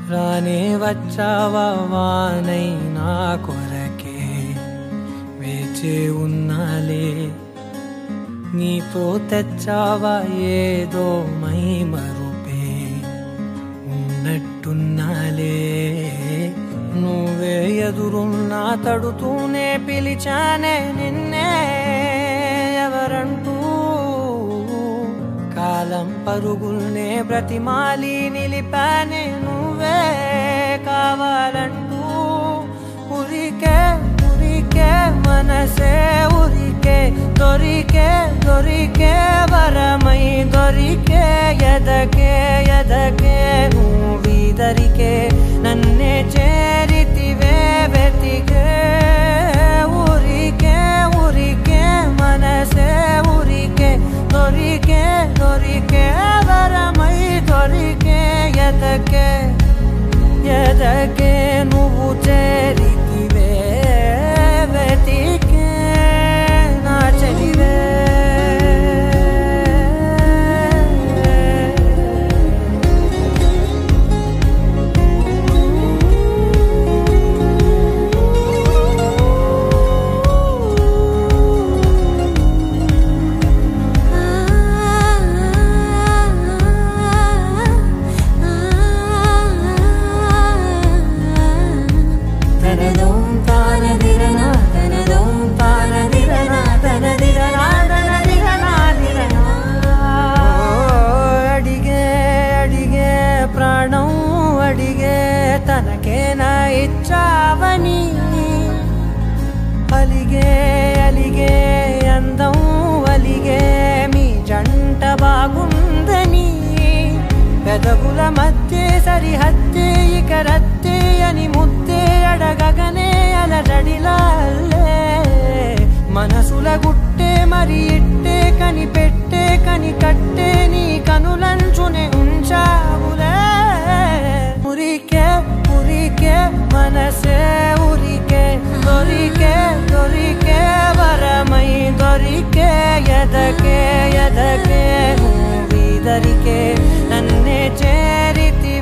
రానే వచ్చావా వానై నా కొరకే వేచే ఉన్నాలే నీతో తెచ్చావా ఏదో మై మరుపే ఉన్నట్టున్నాలే నువ్వే ఎదురున్నా తడుతూనే పిలిచానే నిన్నే ఎవరంటూ కాలం పరుగుల్నే బ్రతిమాలి నిలిపానే నువ్వే కావాలంటూ ఉరికే ఉరికే మనసే ఉరికే దొరికే దొరికే వరమై దొరికే ఎదకే ఎదకే నువ్వీదరికే నన్నే చేరితివే వెతికే ఊరికే ఊరికే మనసే ఊరికే దొరికే దొరికే వరమై దొరికే ఎదకే ఎదకే నువ్వు చేరితివే వెతికే నా చెలివే తనదోం తానదిరనా తనదోం తానదిరనా తనదిరనా తనదిరనా దిరనా అడిగే అడిగే ప్రాణం అడిగే తనకేనా ఇచ్చావని అలిగే అలిగే అందం అలిగే మీ జంట బాగుందని పెదవుల మధ్య సరిహద్దే ఇక రద్దే అని ముద్దే అడగగనే అలజడిలాల్లే మనసుల గుట్టే మరి ఇట్టే కని పెట్టే కని కట్టే నీ కనులంచునే ఉంచావులే ఉరికే ఉరికే మనసే ఉరికే దొరికే దొరికే వరమై దొరికే ఎదకే ఎదకే నువ్వీదరికే నన్నే చేరితి